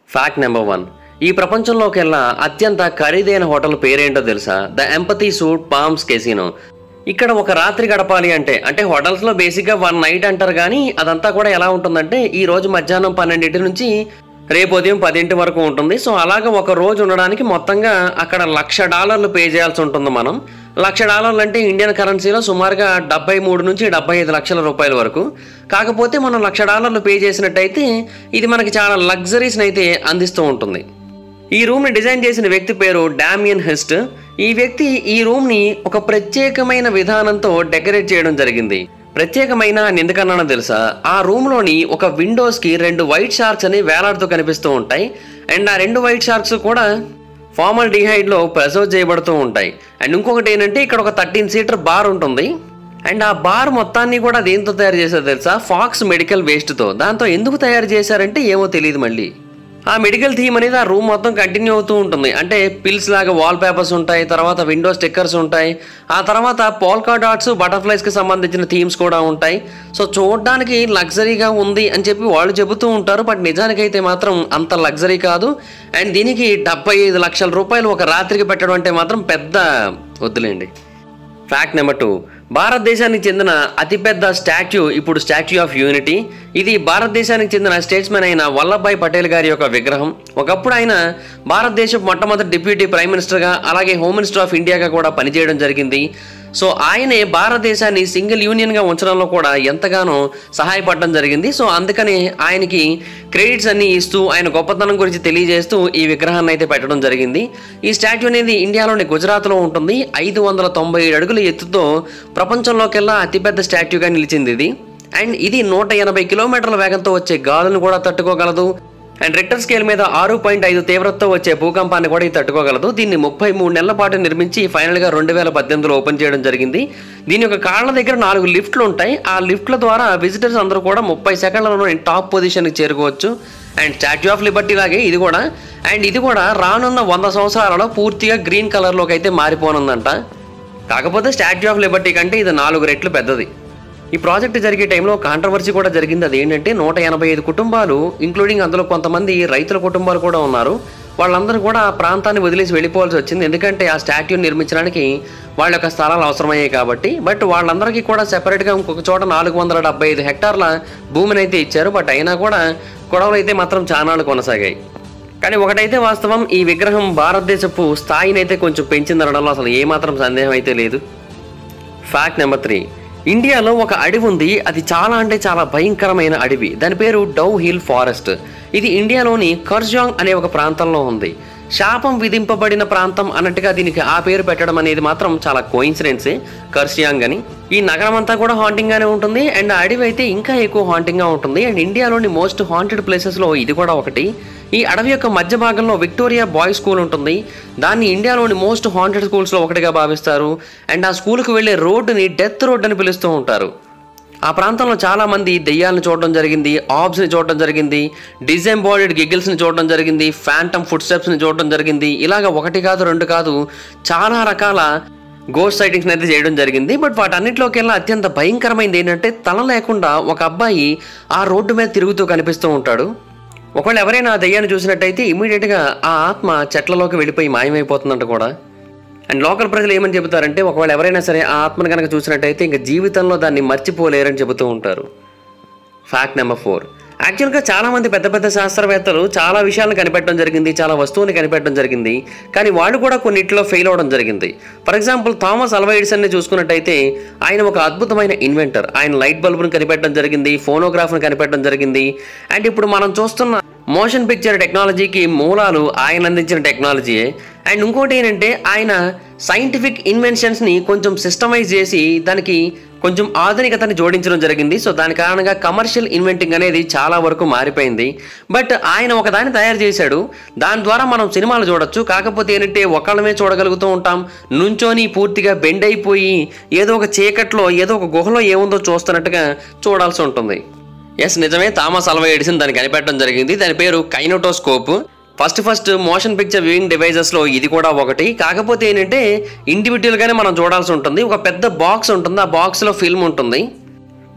fact number one ఈ ప్రపంచంలోకెల్లా అత్యంత ఖరీదైన హోటల్ పేరేంటో తెలుసా the empathy suite palms casino ఇక్కడ ఒక రాత్రి గడపాలి అంటే అంటే హోటల్స్లో బేసిక్గా వన్ నైట్ అంటారు కానీ అదంతా కూడా ఎలా ఉంటుందంటే ఈ రోజు మధ్యాహ్నం పన్నెండింటి నుంచి రేపు ఉదయం పదింటి వరకు ఉంటుంది సో అలాగ ఒక రోజు ఉండడానికి మొత్తంగా అక్కడ లక్ష డాలర్లు పే చేయాల్సి ఉంటుంది మనం లక్ష డాలర్లు అంటే ఇండియన్ కరెన్సీలో సుమారుగా డెబ్బై మూడు నుంచి డెబ్బై ఐదు లక్షల రూపాయల వరకు కాకపోతే మనం లక్ష డాలర్లు పే చేసినట్టయితే ఇది మనకి చాలా లగ్జరీస్ని అయితే అందిస్తూ ఉంటుంది ఈ రూమ్ని డిజైన్ చేసిన వ్యక్తి పేరు డామియన్ హెస్ట్ ఈ వ్యక్తి ఈ రూమ్ని ఒక ప్రత్యేకమైన విధానంతో డెకరేట్ చేయడం జరిగింది ప్రత్యేకమైన అని ఎందుకన్నానో తెలుసా ఆ రూమ్లోని ఒక విండోస్కి రెండు వైట్ షార్క్స్ అని వేలాడుతూ కనిపిస్తూ ఉంటాయి అండ్ ఆ రెండు వైట్ షార్క్స్ కూడా ఫార్మల్ డిహైడ్లో ప్రెసర్వ్ చేయబడుతూ ఉంటాయి అండ్ ఇంకొకటి ఏంటంటే ఇక్కడ ఒక థర్టీన్ సీటర్ బార్ ఉంటుంది అండ్ ఆ బార్ మొత్తాన్ని కూడా దేంతో తయారు చేశారు తెలుసా ఫాక్స్ మెడికల్ వేస్ట్తో దాంతో ఎందుకు తయారు చేశారంటే ఏమో తెలియదు మళ్ళీ ఆ మెడికల్ థీమ్ అనేది ఆ రూమ్ మొత్తం కంటిన్యూ అవుతూ ఉంటుంది అంటే పిల్స్ లాగా వాల్ పేపర్స్ ఉంటాయి తర్వాత విండో స్టిక్కర్స్ ఉంటాయి ఆ తర్వాత పోల్కా డాట్స్ బటర్ఫ్లైస్కి సంబంధించిన థీమ్స్ కూడా ఉంటాయి సో చూడడానికి లగ్జరీగా ఉంది అని చెప్పి వాళ్ళు చెబుతూ ఉంటారు బట్ నిజానికైతే మాత్రం అంత లగ్జరీ కాదు అండ్ దీనికి డెబ్బై ఐదు లక్షల రూపాయలు ఒక రాత్రికి పెట్టడం అంటే మాత్రం పెద్ద వద్దులేండి ఫ్యాక్ట్ నెంబర్ టూ భారతదేశానికి చెందిన అతిపెద్ద స్టాచ్యూ ఇప్పుడు స్టాచ్యూ ఆఫ్ యూనిటీ ఇది భారతదేశానికి చెందిన స్టేట్స్మెన్ అయిన వల్లభాయ్ పటేల్ గారి యొక్క విగ్రహం ఒకప్పుడు ఆయన భారతదేశం మొట్టమొదటి డిప్యూటీ ప్రైమ్ మినిస్టర్గా అలాగే హోమ్ మినిస్టర్ ఆఫ్ ఇండియాగా కూడా పనిచేయడం జరిగింది సో ఆయనే భారతదేశాన్ని సింగిల్ యూనియన్గా ఉంచడంలో కూడా ఎంతగానో సహాయపడడం జరిగింది సో అందుకని ఆయనకి క్రెడిట్స్ అన్ని ఇస్తూ ఆయన గొప్పతనం గురించి తెలియజేస్తూ ఈ విగ్రహాన్ని అయితే పెట్టడం జరిగింది ఈ స్టాచ్యూ అనేది ఇండియాలోని గుజరాత్లో ఉంటుంది ఐదు వందల తొంభై ఏడు అడుగుల ఎత్తుతో ప్రపంచంలోకెల్లా అతిపెద్ద స్టాచ్యూగా నిలిచింది ఇది అండ్ ఇది నూట ఎనభై కిలోమీటర్ల వేగంతో వచ్చే గాలును కూడా తట్టుకోగలదు అండ్ రెక్టర్ స్కేల్ మీద ఆరు పాయింట్ ఐదు తీవ్రతతో వచ్చే భూకంపాన్ని కూడా ఇది తట్టుకోగలదు దీన్ని ముప్పై మూడు నెలల పాటు నిర్మించి ఫైనల్గా రెండు వేల పద్దెనిమిదిలో ఓపెన్ చేయడం జరిగింది దీని యొక్క కాళ్ళ దగ్గర నాలుగు లిఫ్ట్లు ఉంటాయి ఆ లిఫ్ట్ల ద్వారా విజిటర్స్ అందరూ కూడా ముప్పై సెకండ్లలో టాప్ పొజిషన్కి చేరుకోవచ్చు అండ్ స్టాచ్యూ ఆఫ్ లిబర్టీ లాగే ఇది కూడా అండ్ ఇది కూడా రానున్న వంద సంవత్సరాలలో పూర్తిగా గ్రీన్ కలర్లోకి అయితే మారిపోనుందంట కాకపోతే స్టాచ్యూ ఆఫ్ లిబర్టీ కంటే ఇది నాలుగు రెట్లు పెద్దది ఈ ప్రాజెక్ట్ జరిగే టైంలో కాంట్రవర్సీ కూడా జరిగింది అది ఏంటంటే నూట ఎనభై ఐదు కుటుంబాలు ఇంక్లూడింగ్ అందులో కొంతమంది రైతుల కుటుంబాలు కూడా ఉన్నారు వాళ్ళందరూ కూడా ఆ ప్రాంతాన్ని వదిలేసి వెళ్ళిపోవాల్సి వచ్చింది ఎందుకంటే ఆ స్టాట్యూని నిర్మించడానికి వాళ్ళ యొక్క స్థలాలు అవసరమయ్యాయి కాబట్టి బట్ వాళ్ళందరికీ కూడా సెపరేట్గా ఇంకొక చోట నాలుగు వందల డెబ్బై ఐదు హెక్టార్ల భూమిని అయితే ఇచ్చారు బట్ అయినా కూడా గొడవలు అయితే మాత్రం చానాలు కొనసాగాయి కానీ ఒకటైతే వాస్తవం ఈ విగ్రహం భారతదేశపు స్థాయిని అయితే కొంచెం పెంచిందనడంలో అసలు ఏమాత్రం సందేహం అయితే లేదు ఫ్యాక్ట్ నెంబర్ త్రీ ఇండియాలో ఒక అడవి ఉంది అది చాలా అంటే చాలా భయంకరమైన అడవి దాని పేరు డౌ హిల్ ఫారెస్ట్ ఇది ఇండియాలోని కర్జాంగ్ అనే ఒక ప్రాంతంలో ఉంది శాపం విధింపబడిన ప్రాంతం అన్నట్టుగా దీనికి ఆ పేరు పెట్టడం అనేది మాత్రం చాలా కోయిన్సిడెన్సే కర్సియాంగ్ అని ఈ నగరం అంతా కూడా haunting గానే ఉంటుంది అండ్ ఆ అడవి అయితే ఇంకా ఎక్కువ haunting గా ఉంటుంది అండ్ ఇండియాలోని మోస్ట్ హాంటెడ్ ప్లేసెస్లో ఇది కూడా ఒకటి ఈ అడవి యొక్క మధ్య భాగంలో విక్టోరియా బాయ్స్ స్కూల్ ఉంటుంది దాన్ని ఇండియాలోని మోస్ట్ హాంటెడ్ స్కూల్స్లో ఒకటిగా భావిస్తారు అండ్ ఆ స్కూల్కి వెళ్ళే రోడ్డుని డెత్ రోడ్ అని పిలుస్తూ ఉంటారు ఆ ప్రాంతంలో చాలా మంది దెయ్యాలను చూడడం జరిగింది ఆబ్స్ని చూడడం జరిగింది డిజెంబాడెడ్ గిగిల్స్ని చూడడం జరిగింది ఫ్యాంటమ్ ఫుడ్ స్టెప్స్ని చూడడం జరిగింది ఇలాగ ఒకటి కాదు రెండు కాదు చాలా రకాల గోస్ట్ సైటింగ్స్ అయితే చేయడం జరిగింది బట్ వాటన్నిటిలోకెల్లా అత్యంత భయంకరమైనది ఏంటంటే తల లేకుండా ఒక అబ్బాయి ఆ రోడ్డు మీద తిరుగుతూ కనిపిస్తూ ఉంటాడు ఒకవేళ ఎవరైనా ఆ దెయ్యాన్ని చూసినట్టయితే ఇమీడియట్గా ఆ ఆత్మ చెట్లలోకి వెళ్ళిపోయి మాయమైపోతుందంట కూడా అండ్ లోకల్ ప్రజలు ఏమని చెబుతారంటే ఒకవేళ ఎవరైనా సరే ఆ ఆత్మను కనుక చూసినట్టయితే ఇంకా జీవితంలో దాన్ని మర్చిపోలేరని చెబుతూ ఉంటారు ఫ్యాక్ట్ నెంబర్ ఫోర్ యాక్చువల్గా చాలా మంది పెద్ద పెద్ద శాస్త్రవేత్తలు చాలా విషయాలను కనిపెట్టడం జరిగింది చాలా వస్తువుని కనిపెట్టడం జరిగింది కానీ వాళ్ళు కూడా కొన్నిట్లో ఫెయిల్ అవ్వడం జరిగింది ఫర్ ఎగ్జాంపుల్ థామస్ అల్వా ఎడిసన్ని చూసుకున్నట్టయితే ఆయన ఒక అద్భుతమైన ఇన్వెంటర్ ఆయన లైట్ బల్బును కనిపెట్టడం జరిగింది ఫోనోగ్రాఫ్ను కనిపెట్టడం జరిగింది అండ్ ఇప్పుడు మనం చూస్తున్న మోషన్ పిక్చర్ టెక్నాలజీకి మూలాలు ఆయన అందించిన టెక్నాలజీయే అండ్ ఇంకోటి ఏంటంటే ఆయన సైంటిఫిక్ ఇన్వెన్షన్స్ని కొంచెం సిస్టమైజ్ చేసి దానికి కొంచెం ఆధునికతని జోడించడం జరిగింది సో దాని కారణంగా కమర్షియల్ ఇన్వెంటింగ్ అనేది చాలా వరకు మారిపోయింది బట్ ఆయన ఒక దాన్ని తయారు చేశాడు దాని ద్వారా మనం సినిమాలు చూడొచ్చు కాకపోతే ఏంటంటే ఒకళ్ళమే చూడగలుగుతూ ఉంటాం నుంచొని పూర్తిగా బెండ్ అయిపోయి ఏదో ఒక చీకట్లో ఏదో ఒక గుహలో ఏముందో చూస్తున్నట్టుగా చూడాల్సి ఉంటుంది ఎస్ నిజమే థామస్ అల్వా ఎడిసన్ దాన్ని కనిపెట్టడం జరిగింది దాని పేరు kinetoscope first first motion picture viewing డివైజెస్లో ఇది కూడా ఒకటి కాకపోతే ఏంటంటే ఇండివిజువల్గానే మనం చూడాల్సి ఉంటుంది ఒక పెద్ద బాక్స్ ఉంటుంది ఆ బాక్స్లో ఫిల్మ్ ఉంటుంది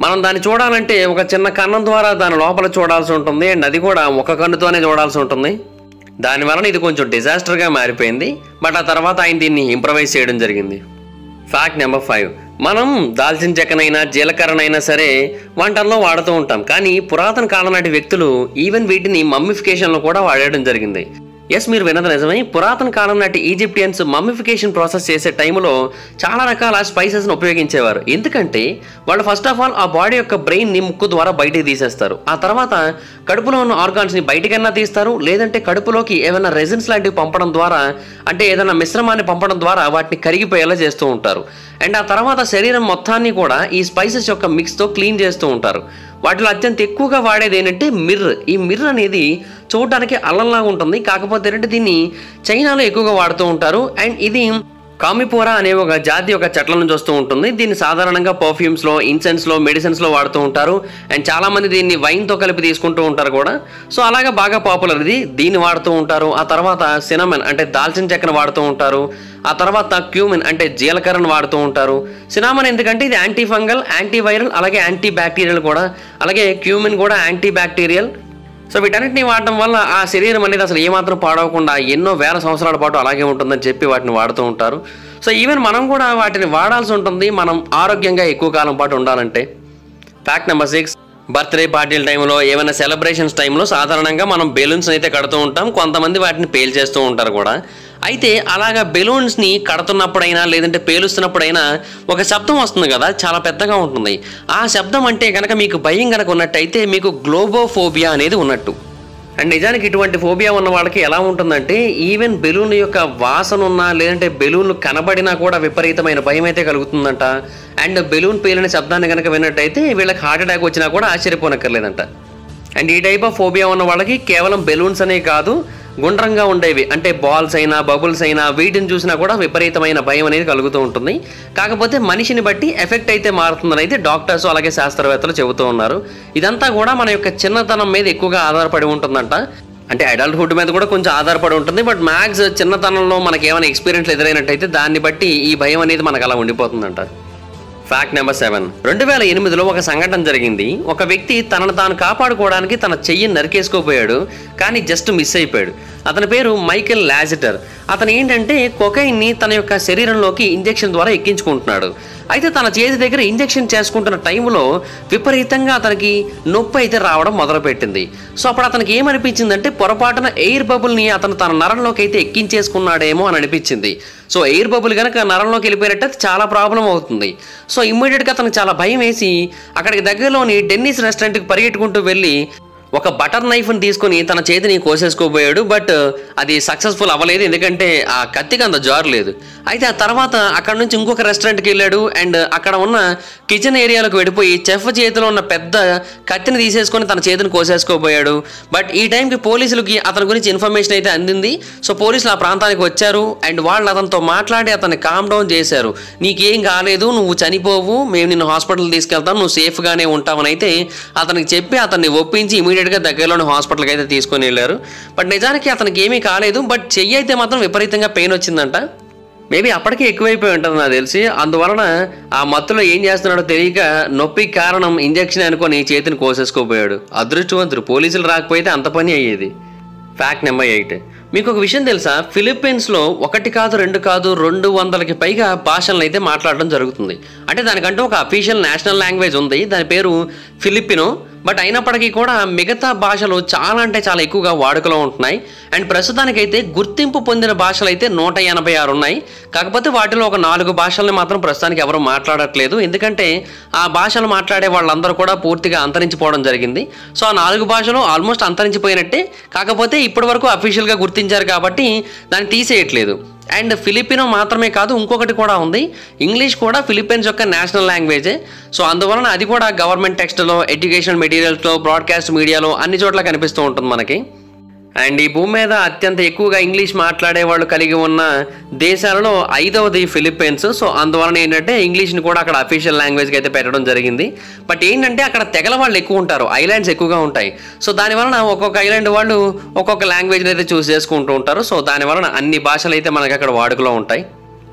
మనం దాన్ని చూడాలంటే ఒక చిన్న కన్నం ద్వారా దాని లోపల చూడాల్సి ఉంటుంది అండ్ అది కూడా ఒక కన్నుతోనే చూడాల్సి ఉంటుంది దాని వలన ఇది కొంచెం డిజాస్టర్గా మారిపోయింది బట్ ఆ తర్వాత ఆయన దీన్ని ఇంప్రవైజ్ చేయడం జరిగింది ఫ్యాక్ట్ నెంబర్ ఫైవ్ మనం దాల్చిన చెక్కనైనా జీలకర్రనైనా సరే వంటల్లో వాడుతూ ఉంటాం కానీ పురాతన కాలం నాటి వ్యక్తులు ఈవెన్ వీటిని మమ్మిఫికేషన్లో కూడా వాడడం జరిగింది ఎస్ మీరు విన్నది నిజమే పురాతన కాలం నాటి ఈజిప్టియన్స్ మమ్మిఫికేషన్ ప్రాసెస్ చేసే టైంలో చాలా రకాల స్పైసెస్ని ఉపయోగించేవారు ఎందుకంటే వాళ్ళు ఫస్ట్ ఆఫ్ ఆల్ ఆ బాడీ యొక్క బ్రెయిన్ని ముక్కు ద్వారా బయటికి తీసేస్తారు ఆ తర్వాత కడుపులో ఉన్న ఆర్గాన్స్ని బయటికైనా తీస్తారు లేదంటే కడుపులోకి ఏమైనా రెజిన్స్ లాంటివి పంపడం ద్వారా అంటే ఏదైనా మిశ్రమాన్ని పంపడం ద్వారా వాటిని కరిగిపోయేలా చేస్తూ ఉంటారు అండ్ ఆ తర్వాత శరీరం మొత్తాన్ని కూడా ఈ స్పైసెస్ యొక్క మిక్స్తో క్లీన్ చేస్తూ ఉంటారు వాటిలో అత్యంత ఎక్కువగా వాడేది ఏంటంటే మిర్ర్ ఈ మిర్ర్ అనేది చూడడానికి అల్లంలాగా ఉంటుంది కాకపోతే ఏంటంటే దీన్ని చైనాలో ఎక్కువగా వాడుతూ ఉంటారు అండ్ ఇది కామిపోరా అనే ఒక జాతి ఒక చెట్ల నుంచి వస్తూ ఉంటుంది దీన్ని సాధారణంగా పర్ఫ్యూమ్స్లో ఇన్సెన్స్లో మెడిసిన్స్లో వాడుతూ ఉంటారు అండ్ చాలామంది దీన్ని వైన్తో కలిపి తీసుకుంటూ ఉంటారు కూడా సో అలాగా బాగా పాపులర్ ఇది దీన్ని వాడుతూ ఉంటారు ఆ తర్వాత సినమన్ అంటే దాల్చిన చెక్కను వాడుతూ ఉంటారు ఆ తర్వాత క్యూమిన్ అంటే జీలకర్రను వాడుతూ ఉంటారు సినామన్ ఎందుకంటే ఇది యాంటీ ఫంగల్ యాంటీ వైరల్ అలాగే యాంటీ బ్యాక్టీరియల్ కూడా అలాగే క్యూమిన్ కూడా యాంటీ బ్యాక్టీరియల్ సో వీటన్నిటిని వాడటం వల్ల ఆ శరీరం అనేది అసలు ఏమాత్రం పాడవకుండా ఎన్నో వేల సంవత్సరాల పాటు అలాగే ఉంటుందని చెప్పి వాటిని వాడుతూ ఉంటారు సో ఈవెన్ మనం కూడా వాటిని వాడాల్సి ఉంటుంది మనం ఆరోగ్యంగా ఎక్కువ కాలం పాటు ఉండాలంటే ఫ్యాక్ట్ నెంబర్ సిక్స్ బర్త్డే పార్టీల టైంలో ఏమైనా సెలబ్రేషన్స్ టైంలో సాధారణంగా మనం బెలూన్స్ అయితే కడుతూ ఉంటాం కొంతమంది వాటిని పేల్ చేస్తూ ఉంటారు కూడా అయితే అలాగా బెలూన్స్ని కడుతున్నప్పుడైనా లేదంటే పేలుస్తున్నప్పుడైనా ఒక శబ్దం వస్తుంది కదా చాలా పెద్దగా ఉంటుంది ఆ శబ్దం అంటే కనుక మీకు భయం కనుక ఉన్నట్టయితే మీకు గ్లోబోఫోబియా అనేది ఉన్నట్టు అండ్ నిజానికి ఇటువంటి ఫోబియా ఉన్న వాళ్ళకి ఎలా ఉంటుందంటే ఈవెన్ బెలూన్ యొక్క వాసన ఉన్నా లేదంటే బెలూన్లు కనబడినా కూడా విపరీతమైన భయం అయితే కలుగుతుందంట అండ్ బెలూన్ పేలిన శబ్దాన్ని కనుక విన్నట్టయితే వీళ్ళకి హార్ట్ అటాక్ వచ్చినా కూడా ఆశ్చర్యపోనక్కర్లేదంట అండ్ ఈ టైప్ ఆఫ్ ఫోబియా ఉన్న వాళ్ళకి కేవలం బెలూన్స్ అనే కాదు గుండ్రంగా ఉండేవి అంటే బాల్స్ అయినా బబుల్స్ అయినా వీటిని చూసినా కూడా విపరీతమైన భయం అనేది కలుగుతూ ఉంటుంది కాకపోతే మనిషిని బట్టి ఎఫెక్ట్ అయితే మారుతుందని అయితే డాక్టర్స్ అలాగే శాస్త్రవేత్తలు చెబుతూ ఉన్నారు ఇదంతా కూడా మన యొక్క చిన్నతనం మీద ఎక్కువగా ఆధారపడి ఉంటుందంట అంటే అడల్ట్హుడ్ మీద కూడా కొంచెం ఆధారపడి ఉంటుంది బట్ మ్యాక్స్ చిన్నతనంలో మనకి ఏమైనా ఎక్స్పీరియన్స్ ఎదురైనట్టయితే దాన్ని బట్టి ఈ భయం అనేది మనకు అలా ఉండిపోతుందంట ఫ్యాక్ట్ నెంబర్ సెవెన్ రెండు వేల ఎనిమిదిలో ఒక సంఘటన జరిగింది ఒక వ్యక్తి తనను తాను కాపాడుకోవడానికి తన చెయ్యిని నరికేసుకోపోయాడు కానీ జస్ట్ మిస్ అయిపోయాడు అతని పేరు మైకెల్ లాజిటర్ అతను ఏంటంటే కొకైన్ని తన యొక్క శరీరంలోకి ఇంజెక్షన్ ద్వారా ఎక్కించుకుంటున్నాడు అయితే తన చేతి దగ్గర ఇంజెక్షన్ చేసుకుంటున్న టైంలో విపరీతంగా అతనికి నొప్పి అయితే రావడం మొదలుపెట్టింది సో అప్పుడు అతనికి ఏమనిపించిందంటే పొరపాటున ఎయిర్ బబుల్ని అతను తన నరంలోకి అయితే ఎక్కించేసుకున్నాడేమో అని అనిపించింది సో ఎయిర్ బబుల్ కనుక నరంలోకి వెళ్ళిపోయినట్టు అది చాలా ప్రాబ్లం అవుతుంది సో ఇమ్మీడియట్గా అతనికి చాలా భయం వేసి అక్కడికి దగ్గరలోని డెన్నిస్ రెస్టారెంట్కి పరిగెట్టుకుంటూ వెళ్ళి ఒక బటర్ నైఫ్ని తీసుకొని తన చేతిని కోసేసుకోబోయాడు బట్ అది సక్సెస్ఫుల్ అవ్వలేదు ఎందుకంటే ఆ కత్తికి అంత జారు లేదు అయితే ఆ తర్వాత అక్కడ నుంచి ఇంకొక రెస్టారెంట్కి వెళ్ళాడు అండ్ అక్కడ ఉన్న కిచెన్ ఏరియాలోకి వెళ్ళిపోయి చెఫ్ చేతిలో ఉన్న పెద్ద కత్తిని తీసేసుకొని తన చేతిని కోసేసుకోబోయాడు బట్ ఈ టైంకి పోలీసులకి అతని గురించి ఇన్ఫర్మేషన్ అయితే అందింది సో పోలీసులు ఆ ప్రాంతానికి వచ్చారు అండ్ వాళ్ళు అతనితో మాట్లాడి అతన్ని కామ్ డౌన్ చేశారు నీకేం కాలేదు నువ్వు చనిపోవు మేము నిన్ను హాస్పిటల్ తీసుకెళ్తాం నువ్వు సేఫ్గానే ఉంటావని అయితే అతనికి చెప్పి అతన్ని ఒప్పించి ఇమీడియట్గా దగ్గరలోని హాస్పిటల్కి అయితే తీసుకొని వెళ్ళారు బట్ నిజానికి అతనికి ఏమీ కాలేదు బట్ చెయ్యి అయితే మాత్రం విపరీతంగా పెయిన్ వచ్చిందంట మేబీ అప్పటికే ఎక్కువైపోయి ఉంటుంది నాకు తెలిసి అందువలన ఆ మత్తులో ఏం చేస్తున్నాడో తెలియక నొప్పికి కారణం ఇంజెక్షన్ అనుకొని చేతిని కోసేసుకోపోయాడు అదృష్టవంతుడు పోలీసులు రాకపోతే అంత పని అయ్యేది ఫ్యాక్ట్ నెంబర్ ఎయిట్ మీకు ఒక విషయం తెలుసా ఫిలిప్పీన్స్లో ఒకటి కాదు రెండు కాదు రెండు వందలకి పైగా భాషలను అయితే మాట్లాడడం జరుగుతుంది అంటే దానికంటూ ఒక అఫీషియల్ నేషనల్ లాంగ్వేజ్ ఉంది దాని పేరు ఫిలిపినో బట్ అయినప్పటికీ కూడా మిగతా భాషలు చాలా అంటే చాలా ఎక్కువగా వాడుకలో ఉంటున్నాయి అండ్ ప్రస్తుతానికైతే గుర్తింపు పొందిన భాషలు అయితే నూట ఎనభై ఆరు ఉన్నాయి కాకపోతే వాటిలో ఒక నాలుగు భాషల్ని మాత్రం ప్రస్తుతానికి ఎవరు మాట్లాడట్లేదు ఎందుకంటే ఆ భాషలు మాట్లాడే వాళ్ళందరూ కూడా పూర్తిగా అంతరించిపోవడం జరిగింది సో ఆ నాలుగు భాషలు ఆల్మోస్ట్ అంతరించిపోయినట్టే కాకపోతే ఇప్పటి వరకు అఫీషియల్గా గుర్తించారు కాబట్టి దాన్ని తీసేయట్లేదు అండ్ ఫిలిపినో మాత్రమే కాదు ఇంకొకటి కూడా ఉంది ఇంగ్లీష్ కూడా ఫిలిప్పీన్స్ యొక్క నేషనల్ లాంగ్వేజే సో అందువలన అది కూడా గవర్నమెంట్ టెక్స్ట్లో ఎడ్యుకేషన్ మెటీరియల్స్లో బ్రాడ్కాస్ట్ మీడియాలో అన్ని చోట్ల కనిపిస్తూ ఉంటుంది మనకి అండ్ ఈ భూమి మీద అత్యంత ఎక్కువగా ఇంగ్లీష్ మాట్లాడే వాళ్ళు కలిగి ఉన్న దేశాలలో ఐదవది ఫిలిప్పీన్స్ సో అందువలన ఏంటంటే ఇంగ్లీష్ని కూడా అక్కడ అఫీషియల్ లాంగ్వేజ్కి అయితే పెట్టడం జరిగింది బట్ ఏంటంటే అక్కడ తెగల వాళ్ళు ఎక్కువ ఉంటారు ఐలాండ్స్ ఎక్కువగా ఉంటాయి సో దానివలన ఒక్కొక్క ఐలాండ్ వాళ్ళు ఒక్కొక్క లాంగ్వేజ్ని అయితే చూస్ చేసుకుంటూ ఉంటారు సో దానివలన అన్ని భాషలు అయితే మనకి అక్కడ వాడుకలో ఉంటాయి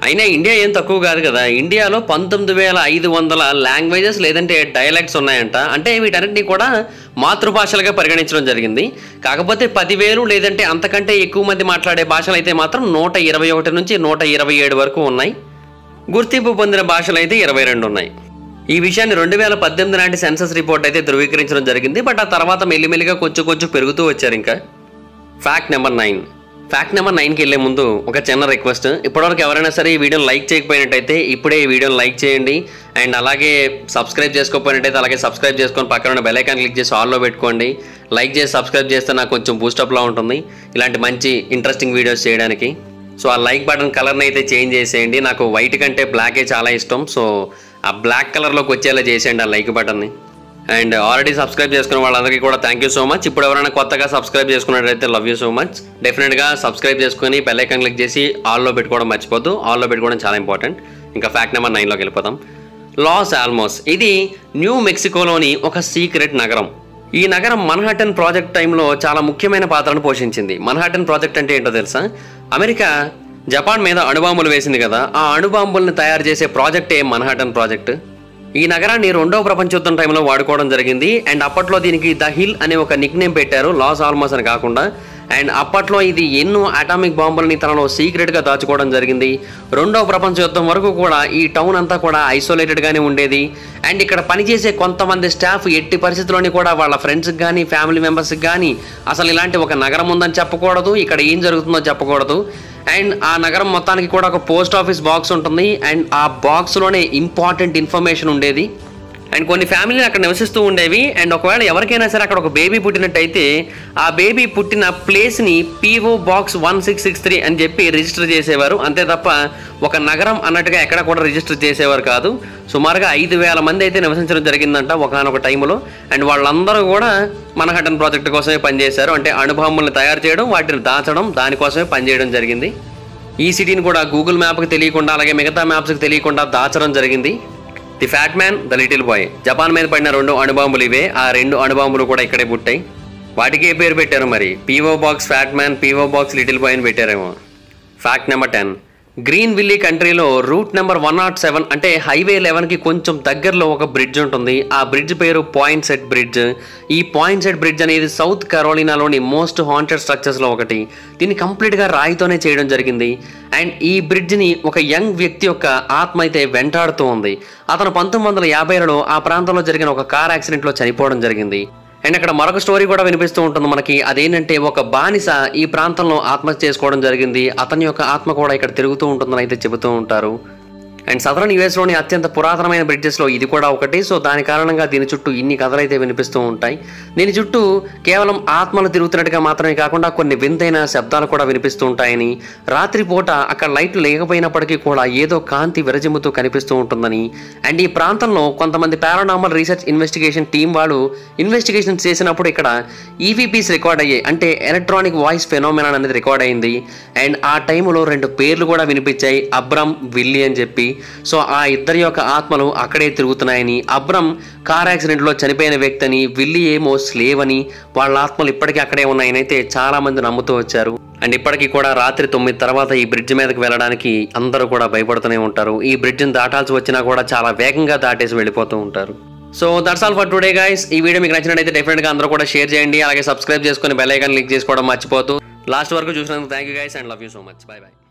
అయినా ఇండియా ఏం తక్కువ కాదు కదా ఇండియాలో పంతొమ్మిది వేల ఐదు వందల లాంగ్వేజెస్ లేదంటే డైలెక్ట్స్ ఉన్నాయంట అంటే వీటన్నిటిని కూడా మాతృభాషలుగా పరిగణించడం జరిగింది కాకపోతే పదివేలు లేదంటే అంతకంటే ఎక్కువ మంది మాట్లాడే భాషలు అయితే మాత్రం నూట ఇరవై ఒకటి నుంచి నూట ఇరవై ఏడు వరకు ఉన్నాయి గుర్తింపు పొందిన భాషలు అయితే ఇరవై రెండు ఉన్నాయి ఈ విషయాన్ని రెండు వేల పద్దెనిమిది నాటి సెన్సస్ రిపోర్ట్ అయితే ధృవీకరించడం జరిగింది బట్ ఆ తర్వాత మెల్లిమెల్లిగా కొంచెం కొంచెం పెరుగుతూ వచ్చారు ఇంకా fact number nine fact number నైన్కి వెళ్ళే ముందు ఒక చిన్న రిక్వెస్ట్ ఇప్పటివరకు ఎవరైనా సరే ఈ వీడియోని లైక్ చేయకపోయినట్టయితే ఇప్పుడే ఈ వీడియోని లైక్ చేయండి అండ్ అలాగే సబ్స్క్రైబ్ చేసుకోకపోయినట్టయితే అలాగే సబ్స్క్రైబ్ చేసుకొని పక్కన ఉన్న బెల్ ఐకాన్ క్లిక్ చేసి ఆల్లో పెట్టుకోండి లైక్ చేసి సబ్స్క్రైబ్ చేస్తే నాకు కొంచెం బూస్టప్లా ఉంటుంది ఇలాంటి మంచి ఇంట్రెస్టింగ్ వీడియోస్ చేయడానికి సో ఆ లైక్ బటన్ కలర్ని అయితే చేంజ్ చేసేయండి నాకు వైట్ కంటే బ్లాకే చాలా ఇష్టం సో ఆ బ్లాక్ కలర్లోకి వచ్చేలా చేసేయండి ఆ లైక్ బటన్ని అండ్ ఆల్రెడీ సబ్స్క్రైబ్ చేసుకున్న వాళ్ళందరికీ కూడా థ్యాంక్ యూ సో మచ్ ఇప్పుడు ఎవరైనా కొత్తగా సబ్స్క్రైబ్ చేసుకున్నట్టయితే లవ్ యూ సో మచ్ డెఫినెట్గా సబ్స్క్రైబ్ చేసుకొని బెల్ ఐకాన్ క్లిక్ చేసి ఆల్లో పెట్టుకోవడం మర్చిపోద్దు ఆల్లో పెట్టుకోవడం చాలా ఇంపార్టెంట్ ఇంకా ఫ్యాక్ట్ నెంబర్ నైన్లోకి వెళ్ళిపోతాం లాస్ ఆల్మోస్ ఇది న్యూ మెక్సికోలోని ఒక సీక్రెట్ నగరం ఈ నగరం మన్హాటన్ ప్రాజెక్ట్ టైంలో చాలా ముఖ్యమైన పాత్రను పోషించింది మన్హాటన్ ప్రాజెక్ట్ అంటే ఏంటో తెలుసా అమెరికా జపాన్ మీద అణుబాంబులు వేసింది కదా ఆ అణుబాంబుల్ని తయారు చేసే ప్రాజెక్టే మన్హాటన్ ప్రాజెక్ట్ ఈ నగరాన్ని రెండవ ప్రపంచ యుద్ధం టైంలో వాడుకోవడం జరిగింది అండ్ అప్పట్లో దీనికి ద హిల్ అనే ఒక నిక్ నేమ్ పెట్టారు లాస్ ఆల్మోస్ అని కాకుండా అండ్ అప్పట్లో ఇది ఎన్నో అటామిక్ బాంబులని తనలో సీక్రెట్గా దాచుకోవడం జరిగింది రెండవ ప్రపంచ యుద్ధం వరకు కూడా ఈ టౌన్ అంతా కూడా ఐసోలేటెడ్గానే ఉండేది అండ్ ఇక్కడ పనిచేసే కొంతమంది స్టాఫ్ ఎట్టి పరిస్థితుల్లోని కూడా వాళ్ళ ఫ్రెండ్స్కి కానీ ఫ్యామిలీ మెంబర్స్కి కానీ అసలు ఇలాంటి ఒక నగరం ఉందని చెప్పకూడదు ఇక్కడ ఏం జరుగుతుందో చెప్పకూడదు అండ్ ఆ నగరం మొత్తానికి కూడా ఒక పోస్ట్ ఆఫీస్ బాక్స్ ఉంటుంది అండ్ ఆ బాక్స్లోనే ఇంపార్టెంట్ ఇన్ఫర్మేషన్ ఉండేది అండ్ కొన్ని ఫ్యామిలీలు అక్కడ నివసిస్తూ ఉండేవి అండ్ ఒకవేళ ఎవరికైనా సరే అక్కడ ఒక బేబీ పుట్టినట్టయితే ఆ బేబీ పుట్టిన ప్లేస్ని P O box one six six three అని చెప్పి రిజిస్టర్ చేసేవారు అంతే తప్ప ఒక నగరం అన్నట్టుగా ఎక్కడ కూడా రిజిస్టర్ చేసేవారు కాదు సుమారుగా ఐదు వేల మంది అయితే నివసించడం జరిగిందంట ఒకనొక టైంలో అండ్ వాళ్ళందరూ కూడా మనహటన్ ప్రాజెక్ట్ కోసమే పనిచేశారు అంటే అణుబాంబుల్ని తయారు చేయడం వాటిని దాచడం దానికోసమే పనిచేయడం జరిగింది ఈ సిటీని కూడా గూగుల్ మ్యాప్కి తెలియకుండా అలాగే మిగతా మ్యాప్స్కి తెలియకుండా దాచడం జరిగింది the fat man the little boy Japan మీద పడిన రెండు అణుబాంబులు ఇవే ఆ రెండు అణుబాంబులు కూడా ఇక్కడే పుట్టాయి వాటికి ఏ పేరు పెట్టారు మరి P O box fat man P O box little boy అని పెట్టారేమో fact number ten Greenville కంట్రీలో route number one nought seven అంటే హైవే లెవెన్కి కొంచెం దగ్గరలో ఒక బ్రిడ్జ్ ఉంటుంది ఆ బ్రిడ్జ్ పేరు పాయింట్ సెట్ బ్రిడ్జ్ ఈ పాయింట్ సెట్ బ్రిడ్జ్ అనేది సౌత్ కరోలినాలోని మోస్ట్ హాంటెడ్ స్ట్రక్చర్స్లో ఒకటి దీన్ని కంప్లీట్గా రాయితోనే చేయడం జరిగింది అండ్ ఈ బ్రిడ్జ్ని ఒక యంగ్ వ్యక్తి యొక్క ఆత్మ అయితే వెంటాడుతూ ఉంది అతను పంతొమ్మిది వందల యాభైలలో ఆ ప్రాంతంలో జరిగిన ఒక కార్ యాక్సిడెంట్లో చనిపోవడం జరిగింది అండ్ అక్కడ మరొక స్టోరీ కూడా వినిపిస్తూ ఉంటుంది మనకి అదేంటంటే ఒక బానిస ఈ ప్రాంతంలో ఆత్మహత్య చేసుకోవడం జరిగింది అతని యొక్క ఆత్మ కూడా ఇక్కడ తిరుగుతూ ఉంటుందని అయితే చెబుతూ ఉంటారు అండ్ సదరన్ యుఎస్లోని అత్యంత పురాతనమైన బ్రిడ్జెస్లో ఇది కూడా ఒకటి సో దాని కారణంగా దీని చుట్టూ ఇన్ని కథలు అయితే వినిపిస్తూ ఉంటాయి దీని చుట్టూ కేవలం ఆత్మలు తిరుగుతున్నట్టుగా మాత్రమే కాకుండా కొన్ని వింతైన శబ్దాలు కూడా వినిపిస్తూ ఉంటాయని రాత్రిపూట అక్కడ లైట్లు లేకపోయినప్పటికీ కూడా ఏదో కాంతి విరజిమ్ముతూ కనిపిస్తూ ఉంటుందని అండ్ ఈ ప్రాంతంలో కొంతమంది పారానామల్ రీసెర్చ్ ఇన్వెస్టిగేషన్ టీం వాళ్ళు ఇన్వెస్టిగేషన్ చేసినప్పుడు ఇక్కడ ఈవీపీస్ రికార్డ్ అయ్యాయి అంటే ఎలక్ట్రానిక్ వాయిస్ ఫెనోమెనాన్ అనేది రికార్డ్ అయింది అండ్ ఆ టైంలో రెండు పేర్లు కూడా వినిపించాయి అబ్రమ్ విల్లి అని చెప్పి సో ఆ ఇద్దరి యొక్క ఆత్మలు అక్కడే తిరుగుతున్నాయని అబ్రమ్ కార్ యాక్సిడెంట్లో చనిపోయిన వ్యక్తి అని విల్లి ఏమో స్లేవ్ అని వాళ్ళ ఆత్మలు ఇప్పటికీ అక్కడే ఉన్నాయని అయితే చాలా మంది నమ్ముతూ వచ్చారు అండ్ ఇప్పటికీ కూడా రాత్రి తొమ్మిది తర్వాత ఈ బ్రిడ్జ్ మీదకి వెళ్ళడానికి అందరూ కూడా భయపడుతూనే ఉంటారు ఈ బ్రిడ్జ్ని దాటాల్సి వచ్చినా కూడా చాలా వేగంగా దాటేసి వెళ్ళిపోతూ ఉంటారు so that's all for today guys ఈ వీడియో మీకు నచ్చినట్టయితే డెఫినెట్గా అందరూ కూడా షేర్ చేయండి అలాగే సబ్స్క్రైబ్ చేసుకొని బెల్ ఐకాన్ క్లిక్ చేసుకోవడం మర్చిపోతూ లాస్ట్ వరకు చూసినందుకు thank you guys and love you so much bye by